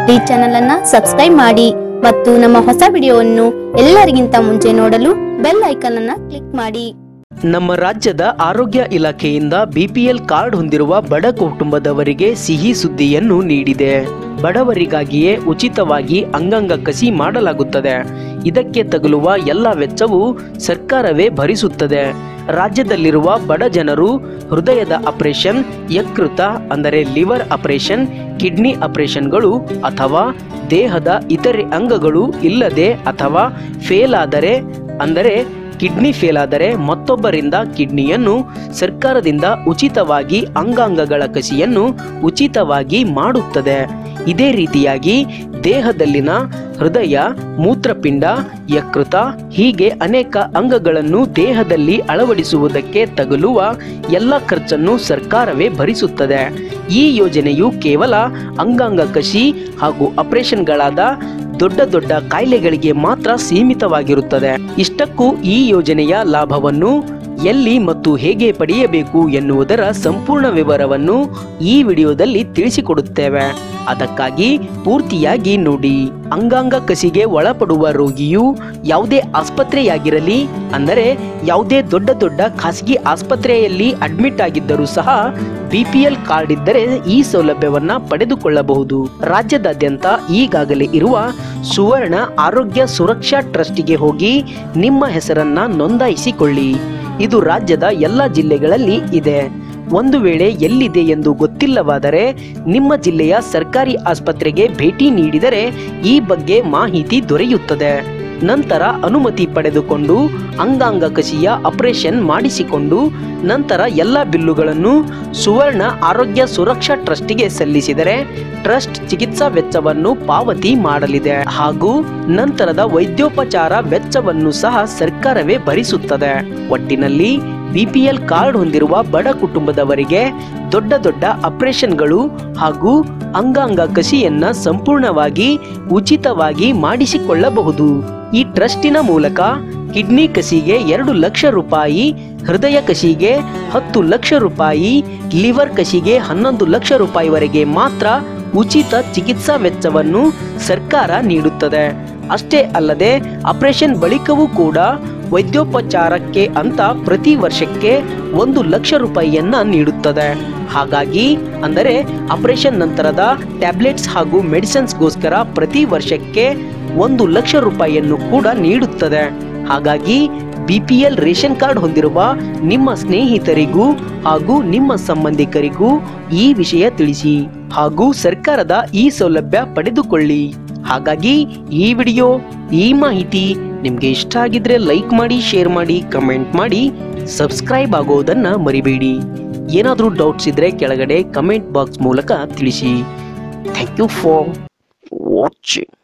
ಈ ಚಾನೆಲ್ ಅನ್ನ ಸಬ್ಸ್ಕ್ರೈಬ್ ಮಾಡಿ ಮತ್ತು ನಮ್ಮ ಹೊಸ ವಿಡಿಯೋವನ್ನು ಎಲ್ಲರಿಗಿಂತ ಮುಂಚೆ ನೋಡಲು ಬೆಲ್ ಐಕಾನ್ ಅನ್ನ ಕ್ಲಿಕ್ ಮಾಡಿ ನಮ್ಮ ರಾಜ್ಯದ ಆರೋಗ್ಯ ಇಲಾಖೆಯಿಂದ ಬಿಪಿಎಲ್ ಕಾರ್ಡ್ ಹೊಂದಿರುವ ಬಡ ಕುಟುಂಬದವರಿಗೆ ಸಿಹಿ ಸುದ್ದಿಯನ್ನು ನೀಡಿದೆ ಬಡವರಿಗಾಗಿಯೇ ಉಚಿತವಾಗಿ ಅಂಗಾಂಗ ಕಸಿ ಮಾಡಲಾಗುತ್ತದೆ ಇದಕ್ಕೆ ತಗುಲುವ ಎಲ್ಲ ವೆಚ್ಚವು ಸರ್ಕಾರವೇ ಭರಿಸುತ್ತದೆ ರಾಜ್ಯದಲ್ಲಿರುವ ಬಡ ಜನರು ಹೃದಯದ ಆಪರೇಷನ್ ಯಕೃತ ಅಂದರೆ ಲಿವರ್ ಆಪರೇಷನ್ ಕಿಡ್ನಿ ಆಪರೇಷನ್ಗಳು ಅಥವಾ ದೇಹದ ಇತರೆ ಅಂಗಗಳು ಇಲ್ಲದೆ ಅಥವಾ ಫೇಲ್ ಆದರೆ ಅಂದರೆ ಕಿಡ್ನಿ ಫೇಲ್ ಆದರೆ ಮತ್ತೊಬ್ಬರಿಂದ ಕಿಡ್ನಿಯನ್ನು ಸರ್ಕಾರದಿಂದ ಉಚಿತವಾಗಿ ಅಂಗಾಂಗಗಳ ಕಸಿಯನ್ನು ಉಚಿತವಾಗಿ ಮಾಡುತ್ತದೆ ಇದೇ ರೀತಿಯಾಗಿ ದೇಹದಲ್ಲಿನ ಹೃದಯ ಮೂತ್ರಪಿಂಡ ಯಕೃತ ಹೀಗೆ ಅನೇಕ ಅಂಗಗಳನ್ನು ದೇಹದಲ್ಲಿ ಅಳವಡಿಸುವುದಕ್ಕೆ ತಗುಲುವ ಎಲ್ಲ ಖರ್ಚನ್ನು ಸರ್ಕಾರವೇ ಭರಿಸುತ್ತದೆ ಈ ಯೋಜನೆಯು ಕೇವಲ ಅಂಗಾಂಗ ಕಸಿ ಹಾಗೂ ಆಪರೇಷನ್ಗಳಾದ ದೊಡ್ಡ ದೊಡ್ಡ ಕಾಯಿಲೆಗಳಿಗೆ ಮಾತ್ರ ಸೀಮಿತವಾಗಿರುತ್ತದೆ ಇಷ್ಟಕ್ಕೂ ಈ ಯೋಜನೆಯ ಲಾಭವನ್ನು ಎಲ್ಲಿ ಮತ್ತು ಹೇಗೆ ಪಡೆಯಬೇಕು ಎನ್ನುವುದರ ಸಂಪೂರ್ಣ ವಿವರವನ್ನು ಈ ವಿಡಿಯೋದಲ್ಲಿ ತಿಳಿಸಿಕೊಡುತ್ತೇವೆ ಅದಕ್ಕಾಗಿ ಪೂರ್ತಿಯಾಗಿ ನೋಡಿ ಅಂಗಾಂಗ ಕಸಿಗೆ ಒಳಪಡುವ ರೋಗಿಯು ಯಾವುದೇ ಆಸ್ಪತ್ರೆಯಾಗಿರಲಿ ಅಂದರೆ ಯಾವುದೇ ದೊಡ್ಡ ದೊಡ್ಡ ಖಾಸಗಿ ಆಸ್ಪತ್ರೆಯಲ್ಲಿ ಅಡ್ಮಿಟ್ ಆಗಿದ್ದರೂ ಸಹ ಬಿಪಿಎಲ್ ಕಾರ್ಡ್ ಇದ್ದರೆ ಈ ಸೌಲಭ್ಯವನ್ನ ಪಡೆದುಕೊಳ್ಳಬಹುದು ರಾಜ್ಯದಾದ್ಯಂತ ಈಗಾಗಲೇ ಇರುವ ಸುವರ್ಣ ಆರೋಗ್ಯ ಸುರಕ್ಷಾ ಟ್ರಸ್ಟಿಗೆ ಹೋಗಿ ನಿಮ್ಮ ಹೆಸರನ್ನ ನೋಂದಾಯಿಸಿಕೊಳ್ಳಿ ಇದು ರಾಜ್ಯದ ಎಲ್ಲ ಜಿಲ್ಲೆಗಳಲ್ಲಿ ಇದೆ ಒಂದು ವೇಳೆ ಎಲ್ಲಿದೆ ಎಂದು ಗೊತ್ತಿಲ್ಲವಾದರೆ ನಿಮ್ಮ ಜಿಲ್ಲೆಯ ಸರ್ಕಾರಿ ಆಸ್ಪತ್ರೆಗೆ ಭೇಟಿ ನೀಡಿದರೆ ಈ ಬಗ್ಗೆ ಮಾಹಿತಿ ದೊರೆಯುತ್ತದೆ ನಂತರ ಅನುಮತಿ ಪಡೆದುಕೊಂಡು ಅಂಗಾಂಗ ಕಸಿಯ ಆಪರೇಷನ್ ಮಾಡಿಸಿಕೊಂಡು ನಂತರ ಎಲ್ಲ ಬಿಲ್ಲುಗಳನ್ನು ಸುವರ್ಣ ಆರೋಗ್ಯ ಸುರಕ್ಷಾ ಟ್ರಸ್ಟಿಗೆ ಸಲ್ಲಿಸಿದರೆ ಟ್ರಸ್ಟ್ ಚಿಕಿತ್ಸಾ ವೆಚ್ಚವನ್ನು ಪಾವತಿ ಮಾಡಲಿದೆ ಹಾಗೂ ನಂತರದ ವೈದ್ಯೋಪಚಾರ ವೆಚ್ಚವನ್ನು ಸಹ ಸರ್ಕಾರವೇ ಭರಿಸುತ್ತದೆ ಒಟ್ಟಿನಲ್ಲಿ ಬಿಪಿಎಲ್ ಕಾರ್ಡ್ ಹೊಂದಿರುವ ಬಡ ಕುಟುಂಬದವರಿಗೆ ದೊಡ್ಡ ದೊಡ್ಡ ಆಪರೇಷನ್ಗಳು ಹಾಗೂ ಅಂಗಾಂಗ ಕಸಿಯನ್ನ ಸಂಪೂರ್ಣವಾಗಿ ಉಚಿತವಾಗಿ ಮಾಡಿಸಿಕೊಳ್ಳಬಹುದು ಈ ಟ್ರಸ್ಟಿನ ಮೂಲಕ ಕಿಡ್ನಿ ಕಸಿಗೆ ಎರಡು ಲಕ್ಷ ರೂಪಾಯಿ ಹೃದಯ ಕಸಿಗೆ ಹತ್ತು ಲಕ್ಷ ರೂಪಾಯಿ ಲಿವರ್ ಕಸಿಗೆ ಹನ್ನೊಂದು ಲಕ್ಷ ರೂಪಾಯಿವರೆಗೆ ಮಾತ್ರ ಉಚಿತ ಚಿಕಿತ್ಸಾ ವೆಚ್ಚವನ್ನು ಸರ್ಕಾರ ನೀಡುತ್ತದೆ ಅಷ್ಟೇ ಅಲ್ಲದೆ ಆಪರೇಷನ್ ಬಳಿಕವೂ ಕೂಡ ವೈದ್ಯೋಪಚಾರಕ್ಕೆ ಅಂತ ಪ್ರತಿ ವರ್ಷಕ್ಕೆ ಒಂದು ಲಕ್ಷ ರೂಪಾಯಿಯನ್ನ ನೀಡುತ್ತದೆ ಹಾಗಾಗಿ ಅಂದರೆ ಆಪರೇಷನ್ ನಂತರದ ಟ್ಯಾಬ್ಲೆಟ್ಸ್ ಹಾಗೂ ಮೆಡಿಸಿನ್ಸ್ಗೋಸ್ಕರ ಪ್ರತಿ ವರ್ಷಕ್ಕೆ ಒಂದು ಲಕ್ಷ ರೂಪಾಯಿಯನ್ನು ಕೂಡ ನೀಡುತ್ತದೆ ಹಾಗಾಗಿ ಬಿಪಿಎಲ್ ರೇಷನ್ ಕಾರ್ಡ್ ಹೊಂದಿರುವ ನಿಮ್ಮ ಸ್ನೇಹಿತರಿಗೂ ಹಾಗೂ ನಿಮ್ಮ ಸಂಬಂಧಿಕರಿಗೂ ಈ ವಿಷಯ ತಿಳಿಸಿ ಹಾಗೂ ಸರ್ಕಾರದ ಈ ಸೌಲಭ್ಯ ಪಡೆದುಕೊಳ್ಳಿ ಹಾಗಾಗಿ ಈ ವಿಡಿಯೋ ಈ ಮಾಹಿತಿ ನಿಮ್ಗೆ ಇಷ್ಟ ಆಗಿದ್ರೆ ಲೈಕ್ ಮಾಡಿ ಶೇರ್ ಮಾಡಿ ಕಮೆಂಟ್ ಮಾಡಿ ಸಬ್ಸ್ಕ್ರೈಬ್ ಆಗೋದನ್ನ ಮರಿಬೇಡಿ ಏನಾದರೂ ಡೌಟ್ಸ್ ಇದ್ರೆ ಕೆಳಗಡೆ ಕಮೆಂಟ್ ಬಾಕ್ಸ್ ಮೂಲಕ ತಿಳಿಸಿ ಥ್ಯಾಂಕ್ ಯು ಫಾರ್ ವಾಚಿಂಗ್